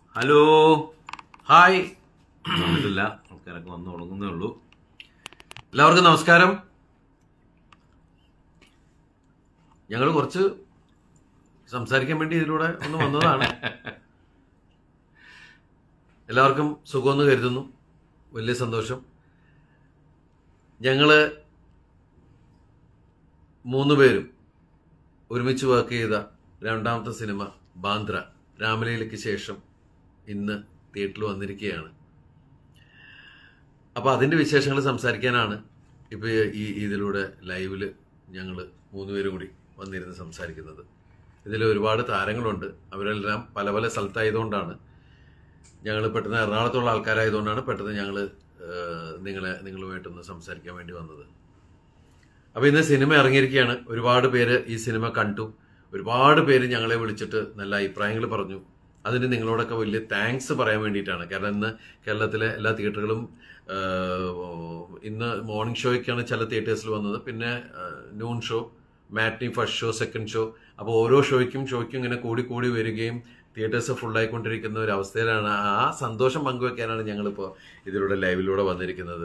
Hello hi വന്നിട്ടില്ല ആൾക്കാരൊക്കെ വന്നു തുടങ്ങുന്നേ ഉള്ളൂ എല്ലാവർക്കും നമസ്കാരം ഞങ്ങൾ കുറച്ച് സംസാരിക്കാൻ വേണ്ടി ഇതിലൂടെ ഒന്ന് വന്നതാണ് എല്ലാവർക്കും സുഖമെന്ന് കരുതുന്നു വലിയ സന്തോഷം ഞങ്ങള് മൂന്ന് പേരും ഒരുമിച്ച് വർക്ക് ചെയ്ത രണ്ടാമത്തെ സിനിമ ബാന്ദ്ര രാമലീലയ്ക്ക് ശേഷം ഇന്ന് തിയേറ്ററിൽ വന്നിരിക്കുകയാണ് അപ്പോൾ അതിന്റെ വിശേഷങ്ങൾ സംസാരിക്കാനാണ് ഇപ്പോൾ ഈ ഇതിലൂടെ ലൈവിൽ ഞങ്ങൾ മൂന്നുപേരും കൂടി വന്നിരുന്ന് സംസാരിക്കുന്നത് ഇതിൽ ഒരുപാട് താരങ്ങളുണ്ട് അവരെല്ലാം പല പല സ്ഥലത്തായതുകൊണ്ടാണ് ഞങ്ങൾ പെട്ടെന്ന് എറണാകുളത്തുള്ള ആൾക്കാരായതുകൊണ്ടാണ് പെട്ടെന്ന് ഞങ്ങൾ നിങ്ങളെ നിങ്ങളുമായിട്ടൊന്ന് സംസാരിക്കാൻ വേണ്ടി വന്നത് അപ്പൊ ഇന്ന് സിനിമ ഇറങ്ങിയിരിക്കുകയാണ് ഒരുപാട് പേര് ഈ സിനിമ കണ്ടു ഒരുപാട് പേര് ഞങ്ങളെ വിളിച്ചിട്ട് നല്ല അഭിപ്രായങ്ങൾ പറഞ്ഞു അതിന് നിങ്ങളോടൊക്കെ വലിയ താങ്ക്സ് പറയാൻ വേണ്ടിയിട്ടാണ് കാരണം ഇന്ന് കേരളത്തിലെ എല്ലാ തിയേറ്ററുകളും ഇന്ന് മോർണിംഗ് ഷോയ്ക്കാണ് ചില തിയേറ്റേഴ്സിൽ വന്നത് പിന്നെ noon show matinee first show second show അപ്പോൾ ഓരോ ഷോയ്ക്കും ഷോയ്ക്കും ഇങ്ങനെ കൂടി കൂടി വരികയും തിയേറ്റേഴ്സ് ഫുള്ളായിക്കൊണ്ടിരിക്കുന്ന ഒരു അവസ്ഥയിലാണ് ആ സന്തോഷം പങ്കുവെക്കാനാണ് ഞങ്ങളിപ്പോൾ ഇതിലൂടെ ലൈവിലൂടെ വന്നിരിക്കുന്നത്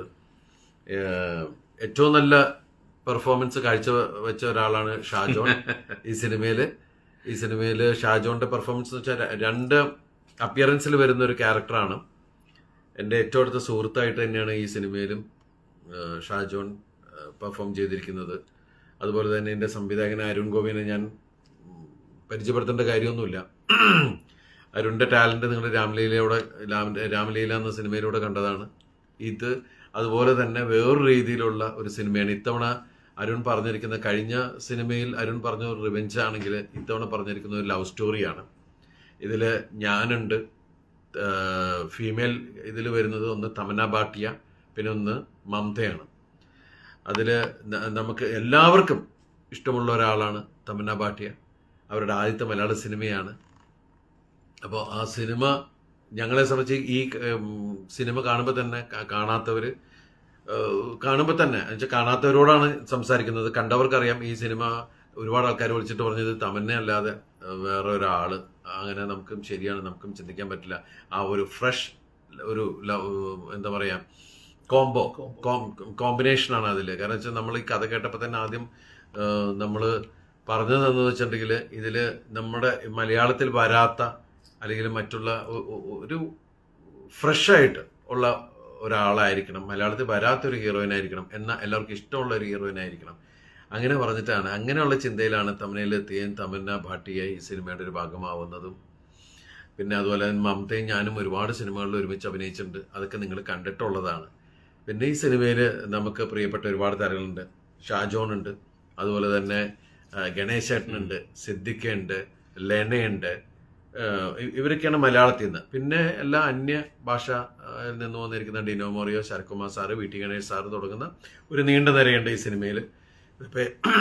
ഏറ്റവും നല്ല പെർഫോമൻസ് കാഴ്ച വെച്ച ഒരാളാണ് ഷാജോൺ ഈ സിനിമയില് ഈ സിനിമയില് ഷാജോന്റെ പെർഫോമൻസ് എന്ന് വെച്ചാൽ രണ്ട് അപ്പിയറൻസിൽ വരുന്ന ഒരു ക്യാരക്ടറാണ് എൻ്റെ ഏറ്റവും അടുത്ത സുഹൃത്തായിട്ട് തന്നെയാണ് ഈ സിനിമയിലും ഷാജോൺ പെർഫോം ചെയ്തിരിക്കുന്നത് അതുപോലെ തന്നെ എൻ്റെ സംവിധായകൻ അരുൺ ഗോപിനെ ഞാൻ പരിചയപ്പെടുത്തേണ്ട കാര്യമൊന്നുമില്ല അരുണിന്റെ ടാലന്റ് നിങ്ങൾ രാമലീലയോടെ രാമലീല എന്ന സിനിമയിലൂടെ കണ്ടതാണ് ഇത് അതുപോലെ തന്നെ വേറൊരു രീതിയിലുള്ള ഒരു സിനിമയാണ് ഇത്തവണ അരുൺ പറഞ്ഞിരിക്കുന്ന കഴിഞ്ഞ സിനിമയിൽ അരുൺ പറഞ്ഞ ഒരു റിവെഞ്ച് ആണെങ്കിൽ ഇത്തവണ പറഞ്ഞിരിക്കുന്ന ഒരു ലവ് സ്റ്റോറിയാണ് ഇതിൽ ഞാനുണ്ട് ഫീമെയിൽ ഇതിൽ വരുന്നത് ഒന്ന് തമന്ന ഭാട്ടിയ പിന്നെ ഒന്ന് മമതയാണ് അതിൽ നമുക്ക് എല്ലാവർക്കും ഇഷ്ടമുള്ള ഒരാളാണ് തമന്ന ഭാട്ടിയ അവരുടെ ആദ്യത്തെ മലയാള സിനിമയാണ് അപ്പോൾ ആ സിനിമ ഞങ്ങളെ സംബന്ധിച്ച് ഈ സിനിമ കാണുമ്പോൾ തന്നെ കാണാത്തവർ കാണുമ്പോൾ തന്നെ എന്നുവെച്ചാൽ കാണാത്തവരോടാണ് സംസാരിക്കുന്നത് കണ്ടവർക്കറിയാം ഈ സിനിമ ഒരുപാട് ആൾക്കാർ വിളിച്ചിട്ട് പറഞ്ഞത് തമന്നെ അല്ലാതെ വേറെ ഒരാള് അങ്ങനെ നമുക്കും ശരിയാണ് നമുക്കും ചിന്തിക്കാൻ പറ്റില്ല ആ ഒരു ഫ്രഷ് ഒരു എന്താ പറയാ കോംബോ കോമ്പിനേഷനാണ് അതിൽ കാരണം വെച്ചാൽ നമ്മൾ ഈ കഥ കേട്ടപ്പോൾ തന്നെ ആദ്യം നമ്മൾ പറഞ്ഞു തന്നത് വെച്ചിട്ടുണ്ടെങ്കിൽ ഇതിൽ നമ്മുടെ മലയാളത്തിൽ വരാത്ത അല്ലെങ്കിൽ മറ്റുള്ള ഒരു ഫ്രഷ് ആയിട്ട് ഉള്ള ഒരാളായിരിക്കണം മലയാളത്തിൽ വരാത്തൊരു ഹീറോയിൻ ആയിരിക്കണം എന്നാൽ എല്ലാവർക്കും ഇഷ്ടമുള്ള ഒരു ഹീറോയിൻ ആയിരിക്കണം അങ്ങനെ പറഞ്ഞിട്ടാണ് അങ്ങനെയുള്ള ചിന്തയിലാണ് തമിഴിലെത്തിയും തമന്ന ഭാട്ടിയ ഈ സിനിമയുടെ ഒരു ഭാഗമാവുന്നതും പിന്നെ അതുപോലെ തന്നെ മമതയും ഞാനും ഒരുപാട് സിനിമകളിൽ ഒരുമിച്ച് അഭിനയിച്ചിട്ടുണ്ട് അതൊക്കെ നിങ്ങൾ കണ്ടിട്ടുള്ളതാണ് പിന്നെ ഈ സിനിമയിൽ നമുക്ക് പ്രിയപ്പെട്ട ഒരുപാട് താരങ്ങളുണ്ട് ഷാജോൺ ഉണ്ട് അതുപോലെ തന്നെ ഗണേശേട്ടനുണ്ട് സിദ്ദിഖയുണ്ട് ലെനയുണ്ട് ഇവരൊക്കെയാണ് മലയാളത്തിൽ നിന്ന് പിന്നെ എല്ലാ അന്യ ഭാഷയിൽ നിന്ന് വന്നിരിക്കുന്ന Dino Morea Sarathkumar sir V T Ganesh sir തുടങ്ങുന്ന ഒരു നീണ്ട നിരയുണ്ട് ഈ സിനിമയിൽ ഇപ്പൊ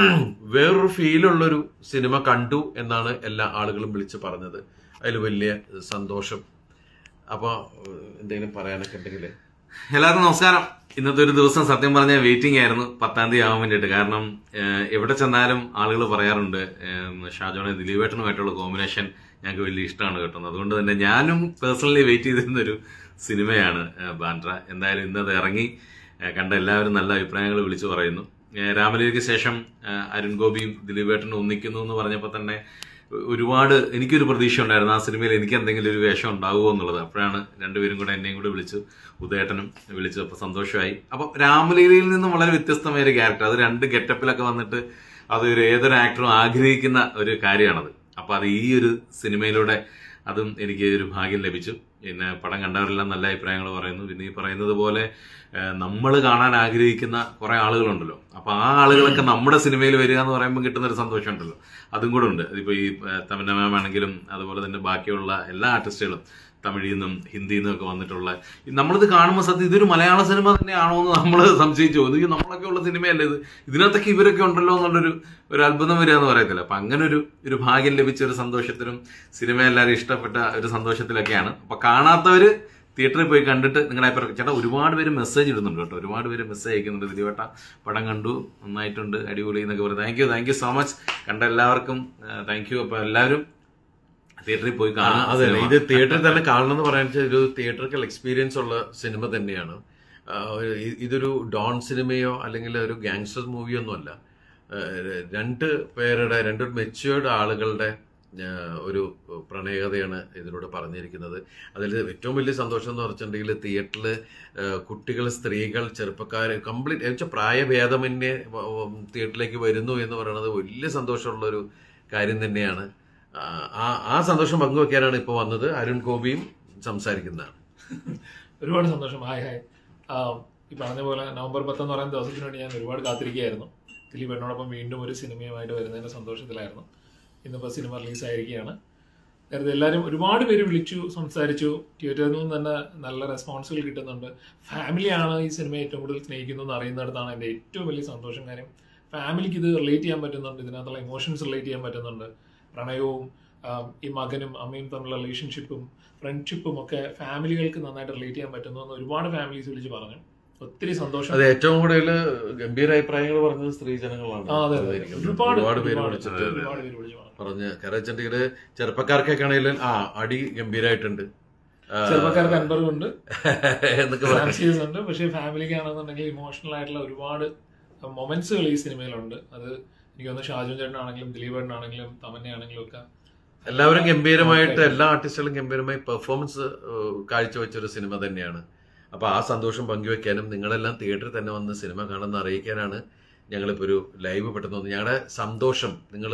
വേറൊരു ഫീലുള്ളൊരു സിനിമ കണ്ടു എന്നാണ് എല്ലാ ആളുകളും വിളിച്ച് പറഞ്ഞത് അതിൽ വലിയ സന്തോഷം അപ്പൊ എന്തെങ്കിലും പറയാനൊക്കെ ഉണ്ടെങ്കിൽ എല്ലാവർക്കും നമസ്കാരം ഇന്നത്തെ ഒരു ദിവസം സത്യം പറഞ്ഞാൽ വെയിറ്റിംഗ് ആയിരുന്നു പത്താം തീയതി ആവാൻ വേണ്ടിയിട്ട് കാരണം എവിടെ ചെന്നാലും ആളുകൾ പറയാറുണ്ട് ഷാജോണെ ദിലീപേട്ടനുമായിട്ടുള്ള കോമ്പിനേഷൻ ഞങ്ങൾക്ക് വലിയ ഇഷ്ടമാണ് കേട്ടോ അതുകൊണ്ട് തന്നെ ഞാനും പേഴ്സണലി വെയിറ്റ് ചെയ്തിരുന്ന ഒരു സിനിമയാണ് ബാൻഡ്ര എന്തായാലും ഇന്നത് ഇറങ്ങി കണ്ട എല്ലാവരും നല്ല അഭിപ്രായങ്ങൾ വിളിച്ചു പറയുന്നു രാമലീലയ്ക്ക് ശേഷം അരുൺ ഗോപിയും ദിലീപേട്ടനും ഒന്നിക്കുന്നു എന്ന് പറഞ്ഞപ്പോൾ തന്നെ ഒരുപാട് എനിക്കൊരു പ്രതീക്ഷ ഉണ്ടായിരുന്നു ആ സിനിമയിൽ എനിക്ക് എന്തെങ്കിലും ഒരു വേഷം ഉണ്ടാകുമോ എന്നുള്ളത് അപ്പോഴാണ് രണ്ടുപേരും കൂടെ എന്നെയും കൂടെ വിളിച്ചു ഉദയേട്ടനും വിളിച്ചു അപ്പോൾ സന്തോഷമായി അപ്പോൾ രാമലീലയിൽ നിന്നും വളരെ വ്യത്യസ്തമായ ഒരു ക്യാരക്ടർ അത് രണ്ട് ഗെറ്റപ്പിലൊക്കെ വന്നിട്ട് അത് ഒരു ഏതൊരു ആക്ടറും ആഗ്രഹിക്കുന്ന ഒരു കാര്യമാണത് അപ്പൊ അത് ഈ ഒരു സിനിമയിലൂടെ അതും എനിക്ക് ഒരു ഭാഗ്യം ലഭിച്ചു പിന്നെ പടം കണ്ടവരെല്ലാം നല്ല അഭിപ്രായങ്ങൾ പറയുന്നു പിന്നെ ഈ പറയുന്നത് പോലെ നമ്മൾ കാണാൻ ആഗ്രഹിക്കുന്ന കുറെ ആളുകളുണ്ടല്ലോ അപ്പൊ ആ ആളുകളൊക്കെ നമ്മുടെ സിനിമയിൽ വരിക എന്ന് പറയുമ്പോൾ കിട്ടുന്ന ഒരു സന്തോഷമുണ്ടല്ലോ അതും കൂടെ ഉണ്ട് ഇതിപ്പോ ഈ തമിഴ്ന മാം ആണെങ്കിലും അതുപോലെ തന്നെ ബാക്കിയുള്ള എല്ലാ ആർട്ടിസ്റ്റുകളും തമിഴിൽ നിന്നും ഹിന്ദിയിൽ നിന്നും ഒക്കെ വന്നിട്ടുള്ള നമ്മളിത് കാണുമ്പോൾ സത്യം ഇതൊരു മലയാള സിനിമ തന്നെയാണോ എന്ന് നമ്മൾ സംശയിച്ചു ഇത് നമ്മളൊക്കെ ഉള്ള സിനിമയല്ലേ ഇത് ഇതിനകത്തൊക്കെ ഇവരൊക്കെ ഉണ്ടല്ലോ എന്നുള്ളൊരു ഒരു അത്ഭുതം വരിക എന്ന് പറയത്തില്ല അപ്പൊ അങ്ങനെ ഒരു ഒരു ഭാഗ്യം ലഭിച്ച ഒരു സന്തോഷത്തിലും സിനിമ എല്ലാവരും ഇഷ്ടപ്പെട്ട ഒരു സന്തോഷത്തിലൊക്കെയാണ് അപ്പൊ കാണാത്തവര് തിയേറ്ററിൽ പോയി കണ്ടിട്ട് നിങ്ങളുടെ അഭിപ്രായം ചേട്ടാ ഒരുപാട് പേര് മെസ്സേജ് ഇടുന്നുണ്ട് കേട്ടോ ഒരുപാട് പേര് മെസ്സേജ് അയക്കുന്നുണ്ട് ദിലീപേട്ട പടം കണ്ടു നന്നായിട്ടുണ്ട് അടിപൊളി എന്നൊക്കെ പറയും thank you thank you so much കണ്ട എല്ലാവർക്കും താങ്ക് യു അപ്പൊ എല്ലാവരും തിയേറ്ററിൽ പോയി ആ, കാണാം അതെ ഇത് തിയേറ്ററിൽ തന്നെ കാണണം എന്ന് പറയാൻ വെച്ചാൽ ഒരു തിയേറ്ററിക്കൽ എക്സ്പീരിയൻസ് ഉള്ള സിനിമ തന്നെയാണ് ആ, ഇ- ഇതൊരു ഡോൺ സിനിമയോ അല്ലെങ്കിൽ ഒരു ഗാങ്സ്റ്റർ മൂവിയോ ഒന്നുമല്ല ആ, രണ്ട് പേരുടെ രണ്ട് മെച്യൂർഡ് ആളുകളുടെ ആ, ഒരു പ്രണയകഥയാണ് ഇതിലൂടെ പറഞ്ഞിരിക്കുന്നത് അതിൽ ഏറ്റവും വലിയ സന്തോഷം എന്ന് പറഞ്ഞിട്ടുണ്ടെങ്കിൽ തിയേറ്ററിൽ കുട്ടികൾ സ്ത്രീകൾ ചെറുപ്പക്കാർ കംപ്ലീറ്റ് വെച്ചാൽ പ്രായഭേദമന്യേ വ- വ- തിയേറ്ററിലേക്ക് വരുന്നു എന്ന് പറയുന്നത് വലിയ സന്തോഷമുള്ള ഒരു കാര്യം തന്നെയാണ് ആ, ആ ആ സന്തോഷം പങ്കുവെക്കാനാണ് ഇപ്പോൾ വന്നത് അരുൺ ഗോപിയും സംസാരിക്കുന്നതാണ് ഒരുപാട് സന്തോഷം ഹായ് ഹായ് ആ, ഈ പറഞ്ഞ പോലെ നവംബർ പത്തെന്ന് പറയുന്ന ദിവസത്തിന് വേണ്ടി ഞാൻ ഒരുപാട് കാത്തിരിക്കുകയായിരുന്നു ദിലീപ് എന്നോടൊപ്പം വീണ്ടും ഒരു സിനിമയുമായിട്ട് വരുന്നതിന്റെ സന്തോഷത്തിലായിരുന്നു ഇന്നിപ്പോൾ സിനിമ റിലീസായിരിക്കുകയാണ് നേരത്തെ എല്ലാവരും ഒരുപാട് പേര് വിളിച്ചു സംസാരിച്ചു തിയേറ്ററിൽ നിന്ന് തന്നെ നല്ല റെസ്പോൺസുകൾ കിട്ടുന്നുണ്ട് ഫാമിലിയാണ് ഈ സിനിമ ഏറ്റവും കൂടുതൽ സ്നേഹിക്കുന്നതെന്ന് അറിയുന്നിടത്താണ് എൻ്റെ ഏറ്റവും വലിയ സന്തോഷം കാര്യം ഫാമിലിക്ക് ഇത് റിലേറ്റ് ചെയ്യാൻ പറ്റുന്നുണ്ട് ഇതിനകത്തുള്ള ഇമോഷൻസ് റിലേറ്റ് ചെയ്യാൻ പറ്റുന്നുണ്ട് പ്രണയവും ആം, ഈ മകനും അമ്മയും തമ്മിലുള്ള റിലേഷൻഷിപ്പും ഫ്രണ്ട്ഷിപ്പും ഒക്കെ ഫാമിലികൾക്ക് നന്നായിട്ട് റിലേറ്റ് ചെയ്യാൻ പറ്റുന്നു എന്ന് ഒരുപാട് ഫാമിലീസ് വിളിച്ച് പറഞ്ഞു ഒത്തിരി സന്തോഷം അത് ഏറ്റവും കൂടുതൽ ഗംഭീര അഭിപ്രായങ്ങൾ പറഞ്ഞത് സ്ത്രീജനങ്ങളാണ് ആ, അതെ, അതെ. അതായിരിക്കും. ഒരുപാട് ഒരുപാട് പേര് ഒരുപാട് വിളിച്ചിട്ട് ഒരുപാട് പേര് വിളിച്ച് പറഞ്ഞു പറഞ്ഞ് കാരണം വെച്ചിട്ടുണ്ടെങ്കിൽ ചെറുപ്പക്കാർക്കൊക്കെ ആണെങ്കിലും ആ അടി ഗംഭീരായിട്ടുണ്ട് ആ, ചെറുപ്പക്കാർക്ക് അൻപറുണ്ട് എന്നൊക്കെ പറഞ്ഞു ഫാൻസീസ് ഉണ്ട് പക്ഷേ ഫാമിലിക്ക് ആണെന്നുണ്ടെങ്കിൽ ഇമോഷണൽ ആയിട്ടുള്ള ഒരുപാട് മൊമെന്റ്സുകൾ ഈ സിനിമയിലുണ്ട് അത് എനിക്ക് തോന്നുന്നു ഷാജു ചേട്ടനാണെങ്കിലും ദിലീപ് ചേട്ടനാണെങ്കിലും തമന്നയാണെങ്കിലും ഒക്കെ എല്ലാവരും ഗംഭീരമായിട്ട് എല്ലാ ആർട്ടിസ്റ്റുകളും ഗംഭീരമായി പെർഫോമൻസ് കാഴ്ചവെച്ച ഒരു സിനിമ തന്നെയാണ് അപ്പൊ ആ സന്തോഷം പങ്കുവെക്കാനും നിങ്ങളെല്ലാം തിയേറ്ററിൽ തന്നെ വന്ന് സിനിമ കാണുന്ന അറിയിക്കാനാണ് ഞങ്ങളിപ്പോൾ ഒരു ലൈവ് പെട്ടെന്ന് വന്നത് ഞങ്ങളുടെ സന്തോഷം നിങ്ങൾ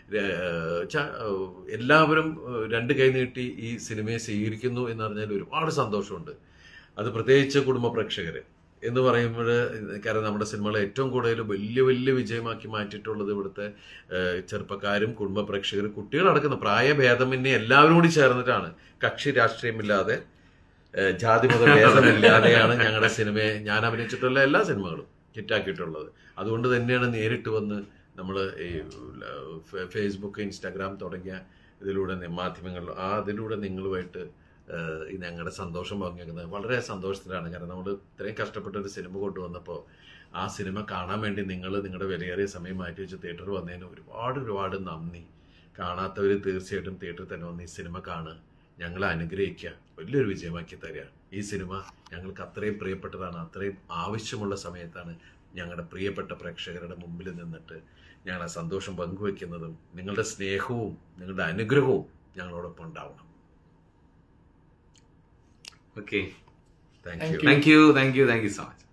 എല്ലാവരും ഏഹ്, രണ്ട് കൈ നീട്ടി ഈ സിനിമയെ സ്വീകരിക്കുന്നു എന്ന് പറഞ്ഞാൽ ഒരുപാട് സന്തോഷമുണ്ട് അത് പ്രത്യേകിച്ച് കുടുംബ പ്രേക്ഷകർ എന്ന് പറയുമ്പോൾ കാരണം നമ്മുടെ സിനിമകളെ ഏറ്റവും കൂടുതൽ വലിയ വലിയ വിജയമാക്കി മാറ്റിയിട്ടുള്ളത് ഇവിടുത്തെ ഏഹ്, ചെറുപ്പക്കാരും കുടുംബ പ്രേക്ഷകരും കുട്ടികളടക്കുന്ന പ്രായഭേദമന്യേ എല്ലാവരും കൂടി ചേർന്നിട്ടാണ് കക്ഷി രാഷ്ട്രീയമില്ലാതെ ഏഹ്, ജാതി മത ഭേദമില്ലാതെയാണ് ഞങ്ങളുടെ സിനിമയെ ഞാൻ അഭിനയിച്ചിട്ടുള്ള എല്ലാ സിനിമകളും ഹിറ്റാക്കിയിട്ടുള്ളത് അതുകൊണ്ട് തന്നെയാണ് നേരിട്ട് വന്ന് നമ്മൾ ഈ ഫെ- ഫേസ്ബുക്ക് ഇൻസ്റ്റാഗ്രാം തുടങ്ങിയ ഇതിലൂടെ നി- മാധ്യമങ്ങൾ ആ അതിലൂടെ നിങ്ങളുമായിട്ട് ഏഹ്, ഈ ഞങ്ങളുടെ സന്തോഷം പങ്കുവെക്കുന്നത് വളരെ സന്തോഷത്തിലാണ് കാരണം നമ്മൾ ഇത്രയും കഷ്ടപ്പെട്ട ഒരു സിനിമ കൊണ്ടുവന്നപ്പോൾ ആ സിനിമ കാണാൻ വേണ്ടി നിങ്ങൾ നിങ്ങളുടെ വിലയേറിയ സമയം മാറ്റി വെച്ച് തിയേറ്ററിൽ വന്നതിന് ഒരുപാട് ഒരുപാട് നന്ദി കാണാത്തവർ തീർച്ചയായിട്ടും തിയേറ്ററിൽ തന്നെ വന്ന് ഈ സിനിമ കാണുക ഞങ്ങളെ അനുഗ്രഹിക്കുക വലിയൊരു വിജയമാക്കി തരിക ഈ സിനിമ ഞങ്ങൾക്ക് അത്രയും പ്രിയപ്പെട്ടതാണ് അത്രയും ആവശ്യമുള്ള സമയത്താണ് ഞങ്ങളുടെ പ്രിയപ്പെട്ട പ്രേക്ഷകരുടെ മുമ്പിൽ നിന്നിട്ട് ഞങ്ങളെ സന്തോഷം പങ്കുവെക്കുന്നതും നിങ്ങളുടെ സ്നേഹവും നിങ്ങളുടെ അനുഗ്രഹവും ഞങ്ങളോടൊപ്പം ഉണ്ടാവണം okay thank Thank you you. Thank you thank you thank you so much